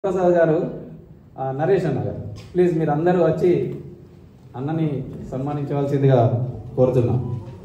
ప్రసాద్ గారు ఆ, నరేష్ అన్న గారు ప్లీజ్ మీరు అందరూ వచ్చి అన్నని సన్మానించవలసిందిగా కోరుతున్నాం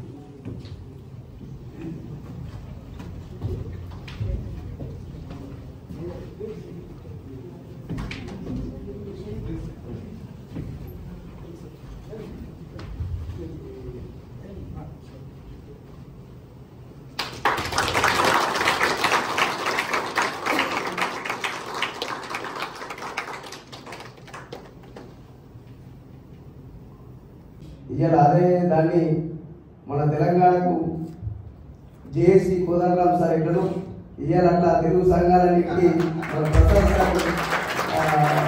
ఇవాళ అదే దాన్ని మన తెలంగాణకు జేఏసీ కోదండరాం సార్ ఎక్కడు ఇవాళ అట్లా తెలుగు సంఘాలన్నిటికీ మన ప్రసాద్ సార్ ఆ,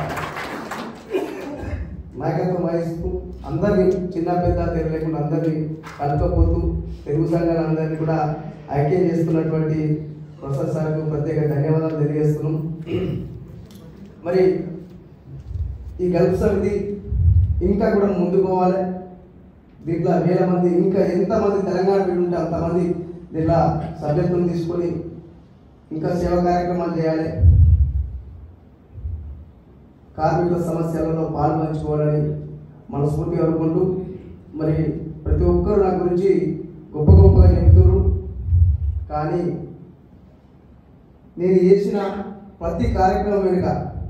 నాయకత్వం వహిస్తూ అందరినీ చిన్న పెద్ద తెలుగు లేకుండా అందరినీ కలుపుకపోతూ తెలుగు సంఘాలందరినీ కూడా ఐక్యం చేస్తున్నటువంటి ప్రసాద్ సార్కు ప్రత్యేక ధన్యవాదాలు తెలియజేస్తున్నాం మరి ఈ గల్ఫ్ సమితి ఇంకా కూడా ముందుకు పోవాలి దీంట్లో వేల మంది ఇంకా ఎంతమంది తెలంగాణ బిడ్డలు ఉంటే అంతమంది దీంట్లో సభ్యత్వం తీసుకొని ఇంకా సేవా కార్యక్రమాలు చేయాలి కార్మికుల సమస్యలలో పాల్పంచుకోవాలని మనస్ఫూర్తిగా అనుకుంటూ మరి ప్రతి ఒక్కరు నా గురించి గొప్ప గొప్పగా చెప్తున్నారు కానీ నేను చేసిన ప్రతి కార్యక్రమం వెనుక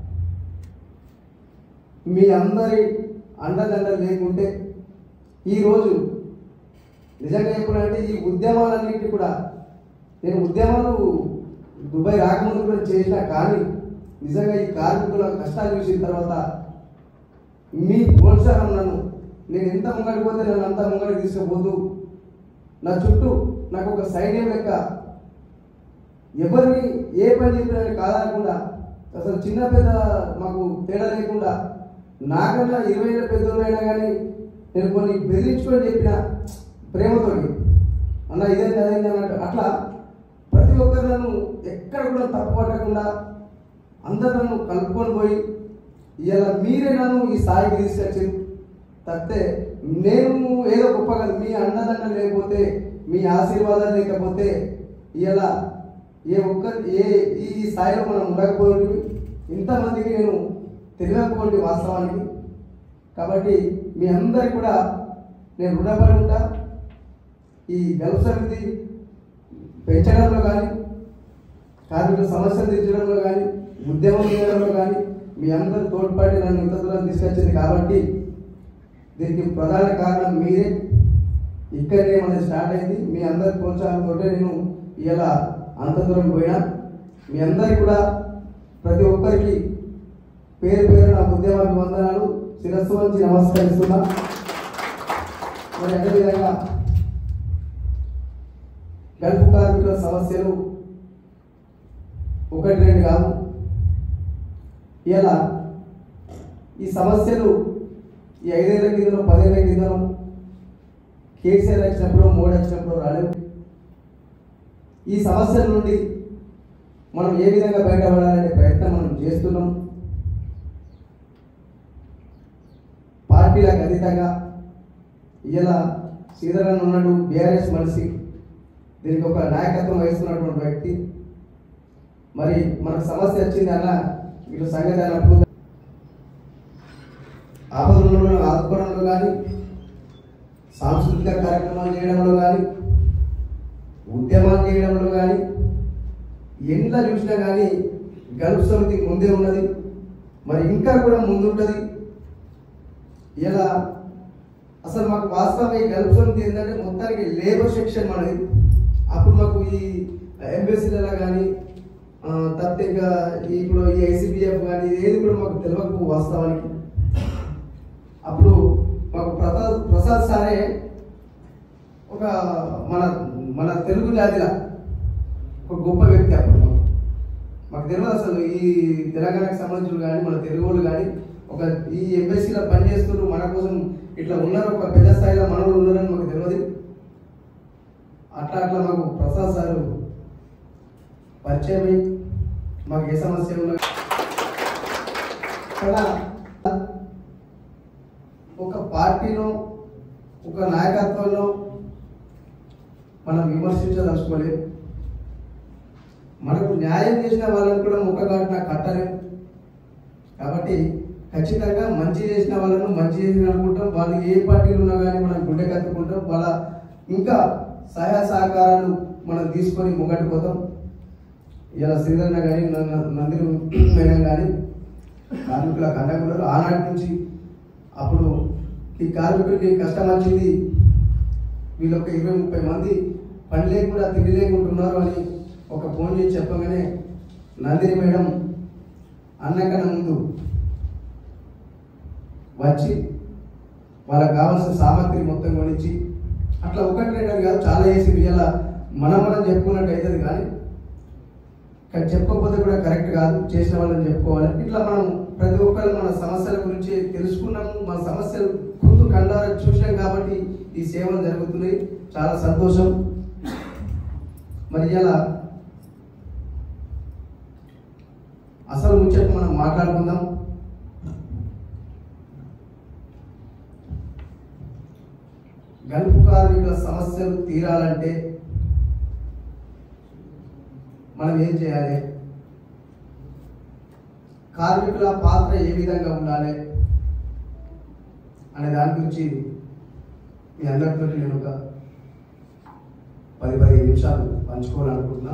మీ అందరి అండదండ లేకుంటే ఈరోజు నిజంగా చెప్పాలంటే ఈ ఉద్యమాలన్నింటి కూడా నేను ఉద్యమాలు దుబాయ్ రాకముందు కూడా చేసిన కానీ నిజంగా ఈ కార్మికుల కష్టాలు చూసిన తర్వాత మీ ప్రోత్సాహం నన్ను నేను ఎంత ముంగడికి పోతే నన్ను అంత ముంగడికి తీసుకుపోతూ నా చుట్టూ నాకు ఒక సైన్యం లెక్క ఎవరిని ఏ పని చెప్పినా కాదనకుండా అసలు చిన్న పెద్ద మాకు తేడా లేకుండా నాకన్నా ఇరవై ఏళ్ళ పెద్దోళ్ళైనా కానీ నేను కొన్ని బెదిరించుకొని చెప్పిన ప్రేమతోని అన్న ఇదేంటి అదేంటి అన్నట్టు అట్లా ప్రతి ఒక్కరు నన్ను ఎక్కడ కూడా తప్పు పట్టకుండా అందరు నన్ను కలుపుకొని పోయి ఇలా మీరే నన్ను ఈ స్థాయికి తీసుకొచ్చింది తప్పితే నేను ఏదో గొప్ప కాదు మీ అండదండ లేకపోతే మీ ఆశీర్వాదాలు లేకపోతే ఇలా ఏ ఒక్క ఏ ఈ స్థాయిలో మనం ఉండకపోయి ఇంతమందికి నేను తెలియకపోండి వాస్తవానికి కాబట్టి మీ అందరికి కూడా నేను రుణపడి ఉంటా ఈ గల్ఫ్ సమితి పెంచడంలో కానీ కార్మికుల సమస్యలు తీర్చడంలో కానీ ఉద్యమం చేయడంలో కానీ మీ అందరు తోడ్పాటి నన్ను ఇంత దూరం తీసుకొచ్చింది కాబట్టి దీనికి ప్రధాన కారణం మీరే ఇక్కడనే మనది స్టార్ట్ అయింది మీ అందరి ప్రోత్సాహంతో నేను ఇలా అంత దూరం పోయినా మీ అందరికి కూడా ప్రతి ఒక్కరికి పేరు పేరు నా ఉద్యమాభివందనాలు శిరస్సు వంచి నమస్కరిస్తున్నా మరి అదేవిధంగా గల్ఫ్ కార్మికుల సమస్యలు ఒకటి రెండు కాదు ఇలా ఈ సమస్యలు ఈ ఐదేళ్ల కిందలో పదేళ్ల కిందలో కేసీఆర్ వచ్చినప్పుడు మోడీ వచ్చినప్పుడు రాలేవు ఈ సమస్యల నుండి మనం ఏ విధంగా బయటపడాలనే ప్రయత్నం మనం చేస్తున్నాం పార్టీలకు అతీతంగా ఇలా శ్రీధరన్ ఉన్నాడు బీఆర్ఎస్ మనిషి దీనికి ఒక నాయకత్వం వహిస్తున్నటువంటి వ్యక్తి మరి మనకు సమస్య వచ్చింది అన్న వీళ్ళు సంగతి అన్నప్పుడు ఆపదలను ఆదుకోవడంలో కానీ సాంస్కృతిక కార్యక్రమాలు చేయడంలో కానీ ఉద్యమాలు చేయడంలో కానీ ఎండ్ల చూసినా కానీ గల్ఫ్ సమితి ముందే ఉన్నది మరి ఇంకా కూడా ముందుంటుంది ఇలా అసలు మాకు వాస్తవం ఈ గల్ఫ్ సమితి ఏంటంటే మొత్తానికి లేబర్ సెక్షన్ మనది అప్పుడు మాకు ఈ ఎంబెసీలలో కానీ తప్పితే ఇంకా ఇప్పుడు ఈ ఐసీబీఎఫ్ కానీ ఏది కూడా మాకు తెలియకపో వాస్తవానికి అప్పుడు మాకు ప్రసాద్ ప్రసాద్ సారే ఒక మన మన తెలుగు జాతిలో ఒక గొప్ప వ్యక్తి అప్పుడు మాకు. మాకు తెలియదు అసలు ఈ తెలంగాణకు సంబంధించిన కానీ మన తెలుగు వాళ్ళు కానీ ఒక ఈ ఎంబెసీలో పనిచేస్తున్నారు మన కోసం ఇట్లా ఉన్నారు ఒక పెద్ద స్థాయిలో మనవులు ఉన్నారని మాకు తెలియదు అట్లా అట్లా మాకు ప్రసాద్ సార్ పరిచయం అయ్యి మాకు ఏ సమస్య ఉన్నా కదా ఒక పార్టీలో ఒక నాయకత్వంలో మనం విమర్శించదలుచుకోలేదు మనకు న్యాయం చేసిన వాళ్ళని కూడా ముఖఘాటున కట్టలేం కాబట్టి ఖచ్చితంగా మంచి చేసిన వాళ్ళను మంచి చేసిన అనుకుంటాం వాళ్ళు ఏ పార్టీలు ఉన్నా కానీ మనం గుండె కత్తుకుంటాం వాళ్ళ ఇంకా సహాయ సహకారాలు మనం తీసుకొని ముంగటి పోతాం ఇలా శ్రీధరణ కానీ నందిని మేడం కానీ కార్మికుల కండకులు ఆనాటి నుంచి అప్పుడు ఈ కార్మికులకి కష్టం వచ్చింది వీళ్ళు ఒక ఇరవై ముప్పై మంది పని లేకుండా తిండి లేకుంటున్నారు అని ఒక ఫోన్ చేసి చెప్పగానే నందిని మేడం అన్నకన్నా ముందు వచ్చి వాళ్ళకి కావాల్సిన సామాగ్రి మొత్తం కొనిచ్చి అట్లా ఒకటి రెండు అని కాదు చాలా చేసి ఇలా మనం మనం చెప్పుకున్నట్టు అవుతుంది కానీ కానీ చెప్పకపోతే కూడా కరెక్ట్ కాదు చేసిన వాళ్ళని చెప్పుకోవాలి ఇట్లా మనం ప్రతి ఒక్కరు మన సమస్యల గురించి తెలుసుకున్నాము మన సమస్యలు ముందు కండారా చూసినాం కాబట్టి ఈ సేవలు జరుగుతున్నాయి చాలా సంతోషం మరి ఇలా అసలు ముచ్చట మనం మాట్లాడుకుందాం గల్ఫ్ కార్మికుల సమస్యలు తీరాలంటే మనం ఏం చేయాలి కార్మికుల పాత్ర ఏ విధంగా ఉండాలి అనే దాని గురించి మీ అందరితో నేను ఒక పది పదిహేను నిమిషాలు పంచుకోవాలనుకుంటున్నా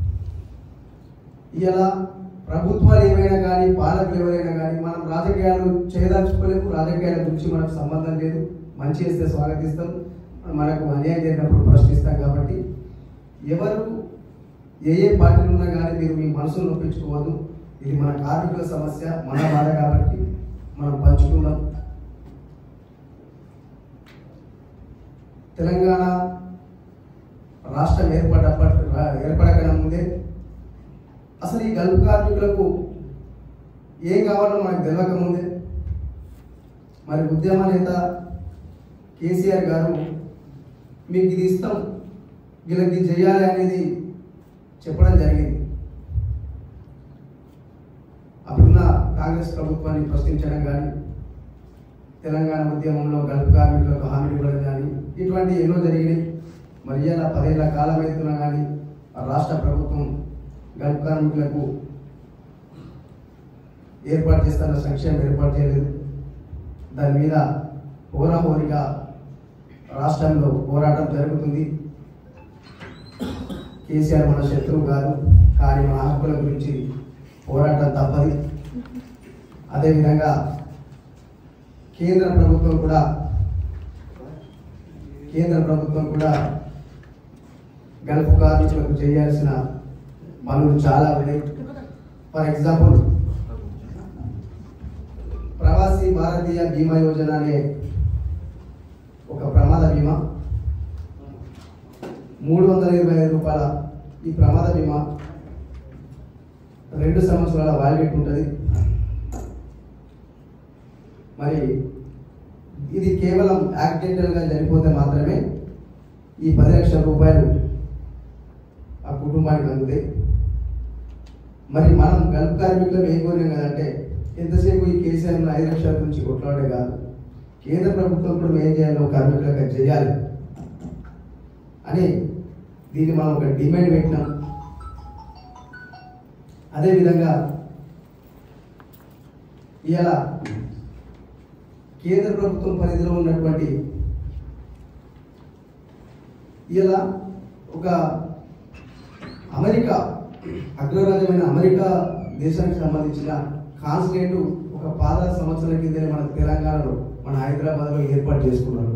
ఇలా ప్రభుత్వాలు ఏమైనా కానీ పాలకులు ఎవరైనా కానీ మనం రాజకీయాలు చేయదలుచుకోలేము రాజకీయాల గురించి మనకు సంబంధం లేదు మంచి చేస్తే స్వాగతిస్తాం మనకు అన్యాయం చేసినప్పుడు ప్రశ్నిస్తాం కాబట్టి ఎవరు ఏ ఏ పార్టీలు ఉన్నా కానీ మీరు మీ మనసును నొప్పించుకోవద్దు ఇది మన కార్మికుల సమస్య మన బాధ కాబట్టి మనం పంచుకుందాం తెలంగాణ రాష్ట్రం ఏర్పడప్పటి ఏర్పడకనే ముందే అసలు ఈ గల్ఫ్ కార్మికులకు ఏం కావాలో మనకు తెలియక ముందే మరి ఉద్యమ నేత కేసీఆర్ గారు మీకు ఇది ఇస్తాం వీళ్ళకి ఇది చేయాలి అనేది చెప్పడం జరిగింది అప్పుడున్న కాంగ్రెస్ ప్రభుత్వాన్ని ప్రశ్నించడం కానీ తెలంగాణ ఉద్యమంలో గల్ఫ్ కార్మికులకు హామీ ఇవ్వడం కానీ ఇటువంటి ఎన్నో జరిగినాయి మరి ఇలా పదేళ్ల కాలం అవుతున్నా కానీ ఆ రాష్ట్ర ప్రభుత్వం గల్ఫ్ కార్మికులకు ఏర్పాటు చేస్తున్న సంక్షేమం ఏర్పాటు చేయలేదు దాని మీద హోరాహోరిగా రాష్ట్రంలో పోరాటం జరుగుతుంది కేసీఆర్ మన శత్రువు కాదు కానీ మన హక్కుల గురించి పోరాటం తప్పది అదేవిధంగా కేంద్ర ప్రభుత్వం కూడా కేంద్ర ప్రభుత్వం కూడా గల్ఫ్ కార్మికులకు చేయాల్సిన పనులు చాలా ఉన్నాయి ఫర్ ఎగ్జాంపుల్ ప్రవాసీ భారతీయ బీమా యోజన అనే ఒక ప్రమాద బీమా మూడు వందల ఇరవై ఐదు రూపాయల ఈ ప్రమాద బీమా రెండు సంవత్సరాల వాలిడిటీ ఉంటుంది మరి ఇది కేవలం యాక్సిడెంటల్గా చనిపోతే మాత్రమే ఈ పది లక్షల రూపాయలు ఆ కుటుంబానికి అందుతాయి మరి మనం గల్ఫ్ కార్మికులం ఏం కోరినాం కదంటే ఎంతసేపు ఈ కేసీఆర్ ఐదు లక్షల గురించి కొట్లాడే కాదు కేంద్ర ప్రభుత్వం కూడా ఏం చేయాలో కార్మికులకు అది చేయాలి అని దీన్ని మనం ఒక డిమాండ్ పెట్టినాం అదేవిధంగా ఇవాళ కేంద్ర ప్రభుత్వం పరిధిలో ఉన్నటువంటి ఇలా ఒక అమెరికా అగ్రరాజ్యమైన అమెరికా దేశానికి సంబంధించిన కాన్సులేట్ ఒక పాద సంవత్సరాల కిందనే మన తెలంగాణలో మన హైదరాబాద్లో ఏర్పాటు చేసుకున్నారు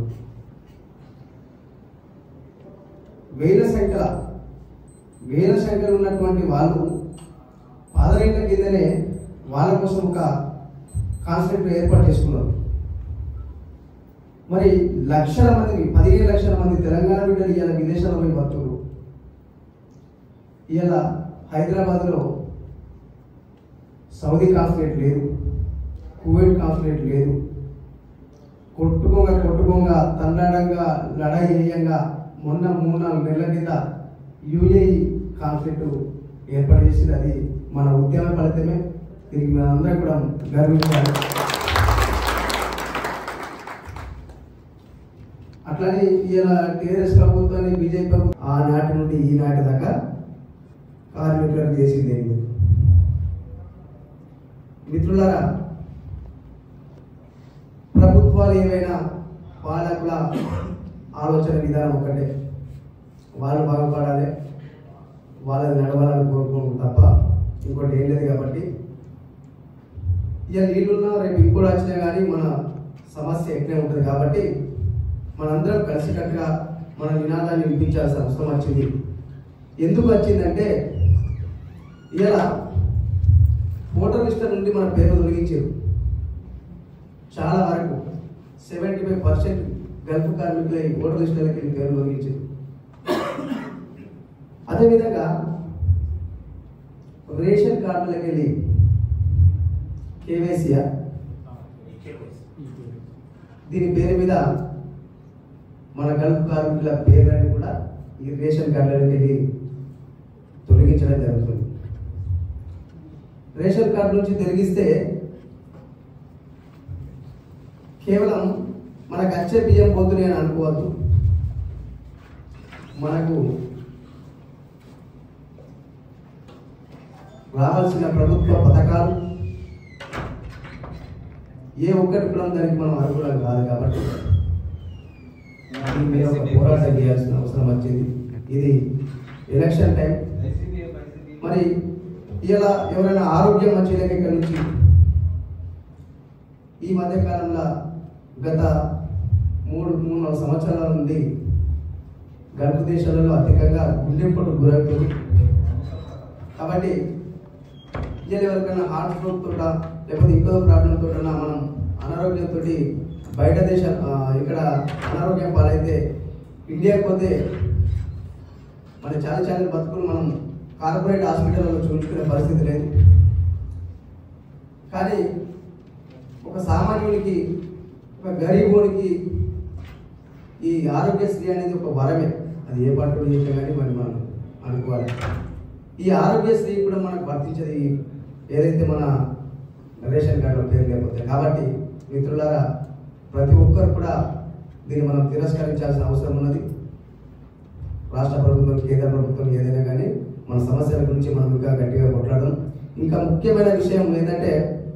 వేల సంఖ్యల వేల సంఖ్యలో ఉన్నటువంటి వాళ్ళు పాదరేళ్ల కిందనే వాళ్ళ కోసం ఒక కాన్సెప్ట్ ఏర్పాటు చేసుకున్నారు మరి లక్షల మంది పదిహేను లక్షల మంది తెలంగాణ బిడ్డలు ఇవాళ విదేశాల్లో పోయి బతుకులు ఇవాళ హైదరాబాద్లో సౌదీ కాన్సులేట్ లేదు కువైట్ కాన్సులేట్ లేదు కొట్టుకోగా కొట్టుకోగా తండాడంగా లడాయియంగా మొన్న మూడు నాలుగు నెలల కింద యుఏఈ కాన్ఫ్లిక్ట్ ఏర్పాటు చేసింది అది మన ఉద్యమ ఫలితమే దీనికి మనందరం కూడా గర్వించాలి అట్లానే ఇలా టీఆర్ఎస్ ప్రభుత్వాన్ని బీజేపీ ప్రభుత్వం ఆనాటి నుండి ఈనాటి దాకా కార్మికులకు చేసింది ఏమి లేదు. మిత్రులారా ప్రభుత్వాలు ఏవైనా పాలకుల ఆలోచన విధానం ఒకటే వాళ్ళు బాగుపడాలి వాళ్ళది నడవాలని కోరుకోవడం తప్ప ఇంకోటి ఏం లేదు కాబట్టి ఇక నీళ్ళున్నా రేపు ఇంకోటి వచ్చినా కానీ మన సమస్య ఎక్కడే ఉంటుంది కాబట్టి మనందరం కలిసికట్టుగా మన నినాదాన్ని వినిపించాల్సిన అవసరం వచ్చింది ఎందుకు వచ్చిందంటే ఇలా ఓటర్ లిస్ట్ నుండి మన పేరు తొలగించారు చాలా వరకు సెవెంటీ ఫైవ్ పర్సెంట్ గల్ఫ్ కార్మికుల ఈ ఓటర్ లిస్టులకి వెళ్ళి పేరు తొలగించారు అదేవిధంగా రేషన్ కార్డులకు వెళ్ళి కేవైసీయా దీని పేరు మీద మన గల్ఫ్ కార్మికుల పేర్లన్నీ కూడా ఈ రేషన్ కార్డులకు వెళ్ళి తొలగించడం జరుగుతుంది రేషన్ కార్డు నుంచి తొలగిస్తే కేవలం మనకు వచ్చే బియ్యం పోతున్నాయి అని అనుకోవద్దు మనకు రావాల్సిన ప్రభుత్వ పథకాలు ఏ ఒక్కటి కూడా దానికి మనం అనుకూలం కాదు కాబట్టి దీని మీద ఒక పోరాటం చేయాల్సిన అవసరం వచ్చింది ఇది ఎలక్షన్ టైం మరి ఇలా ఎవరైనా ఆరోగ్యం మంచి లేక ఇక్కడ నుంచి ఈ మధ్య కాలంలో గత మూడు మూడు నాలుగు సంవత్సరాల నుండి గల్ఫ్ దేశాలలో అధికంగా గుండెపోటు గురవుతుంది కాబట్టి ఇవాళ ఎవరికైనా హార్ట్ స్ట్రోక్ తోట లేకపోతే ఇంకో ప్రాబ్లం తోట మనం అనారోగ్యంతో బయట దేశ ఆ, ఇక్కడ అనారోగ్యం పాలైతే ఇండియాకి పోతే మన చాలా చాలా బతుకులు మనం కార్పొరేట్ హాస్పిటల్లో చూపించుకునే పరిస్థితి లేదు కానీ ఒక సామాన్యుడికి ఒక గరీబుడికి ఈ ఆరోగ్యశ్రీ అనేది ఒక వరమే అది ఏ పట్టుడు చెప్పే కానీ మరి మనం అనుకోవాలి ఈ ఆరోగ్యశ్రీ కూడా మనకు వర్తించేది ఈ ఏదైతే మన రేషన్ కార్డులో పేరు లేకపోతే కాబట్టి మిత్రులారా ప్రతి ఒక్కరు కూడా దీన్ని మనం తిరస్కరించాల్సిన అవసరం ఉన్నది రాష్ట్ర ప్రభుత్వం కేంద్ర ప్రభుత్వం ఏదైనా కానీ మన సమస్యల గురించి మనం ఇంకా గట్టిగా కొట్లాడడం ఇంకా ముఖ్యమైన విషయం ఏంటంటే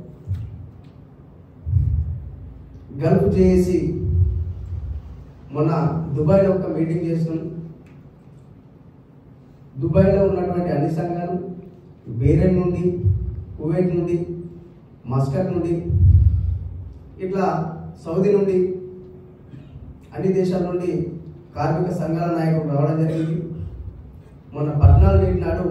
గల్ఫ్ చేసి మొన్న దుబాయ్లో ఒక మీటింగ్ చేస్తున్నాం దుబాయ్లో ఉన్నటువంటి అన్ని సంఘాలు బేరెన్ నుండి కువైట్ నుండి మస్కట్ నుండి ఇట్లా సౌదీ నుండి అన్ని దేశాల నుండి కార్మిక సంఘాల నాయకులు రావడం జరిగింది మొన్న పద్నాలుగు ఏడు నాడు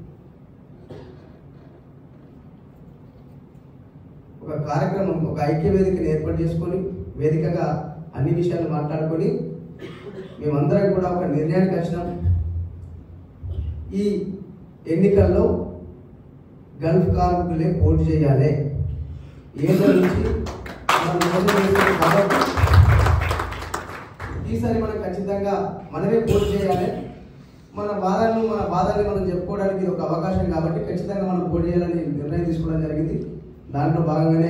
ఒక కార్యక్రమం ఒక ఐక్య వేదికను ఏర్పాటు చేసుకొని వేదికగా అన్ని విషయాలు మాట్లాడుకొని మేమందరం కూడా ఒక నిర్ణయానికి వచ్చినాం ఈ ఎన్నికల్లో గల్ఫ్ కార్మికులే పోటీ చేయాలి ఏదో నుంచి మనం మోసం చేసాం కాబట్టి ఈసారి మనం ఖచ్చితంగా మనమే పోటీ చేయాలి మన బాధలను మన బాధల్ని మనం చెప్పుకోవడానికి ఇది ఒక అవకాశం కాబట్టి ఖచ్చితంగా మనం పోటీ చేయాలని నిర్ణయం తీసుకోవడం జరిగింది దాంట్లో భాగంగానే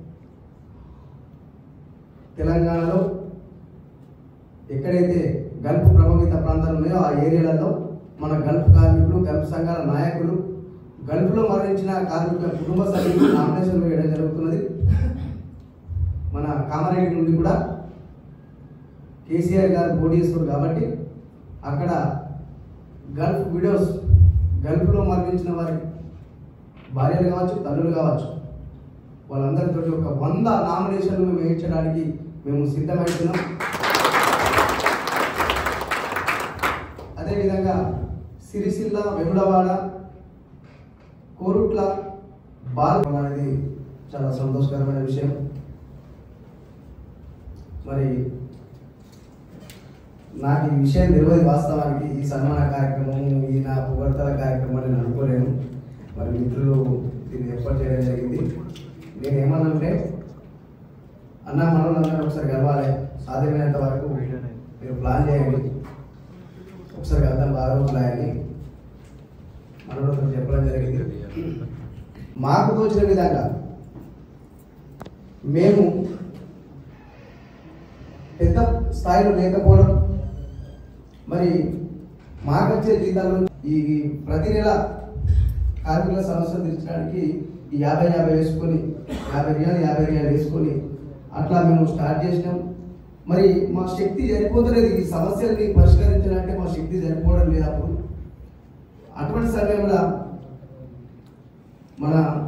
తెలంగాణలో ఎక్కడైతే గల్ఫ్ ప్రభావిత ప్రాంతాలు ఉన్నాయో ఆ ఏరియాలలో మన గల్ఫ్ కార్మికులు గల్ఫ్ సంఘాల నాయకులు గల్ఫ్లో మరణించిన కార్మికుల కుటుంబ సభ్యులు నామినేషన్ వేయడం జరుగుతున్నది మన కామారెడ్డి నుండి కూడా కేసీఆర్ గారు పోటీ చేస్తారు కాబట్టి అక్కడ గల్ఫ్ విడోస్ గల్ఫ్లో మరణించిన వారి భార్యలు కావచ్చు తల్లులు కావచ్చు వాళ్ళందరితో ఒక వంద నామినేషన్లు మేము వేయించడానికి మేము సిద్ధమవుతున్నాం అదేవిధంగా సిరిసిల్ల వెములవాడ కోరుట్ల బాల్ అనేది చాలా సంతోషకరమైన విషయం మరి నాకు ఈ విషయం తెలియదు వాస్తవానికి ఈ సన్మాన కార్యక్రమం ఈ నా పొగడతల కార్యక్రమం నేను అనుకోలేను మరి మిత్రులు దీన్ని ఏర్పాటు చేయడం జరిగింది నేను ఏమన్నంటే అన్న మనోళ్ళందరూ ఒకసారి కలవాలి సాధ్యమైనంత వరకు మీరు ప్లాన్ చేయండి ఒకసారి కలుద్దాం బాగా రోజులాయని మనోళ్ళతో చెప్పడం జరిగింది మాకు తోచిన విధంగా మేము పెద్ద స్థాయిలో లేకపోవడం మరి మాకు వచ్చే జీతాలు ఈ ప్రతి నెల కార్మికుల సమస్యలు తీర్చడానికి ఈ యాభై యాభై వేసుకొని యాభై రియాలు యాభై రియాలు వేసుకొని అట్లా మేము స్టార్ట్ చేసినాం మరి మా శక్తి సరిపోతలేదు ఈ సమస్యల్ని పరిష్కరించాలంటే మా శక్తి సరిపోవడం లేదు అప్పుడు అటువంటి సమయంలో మన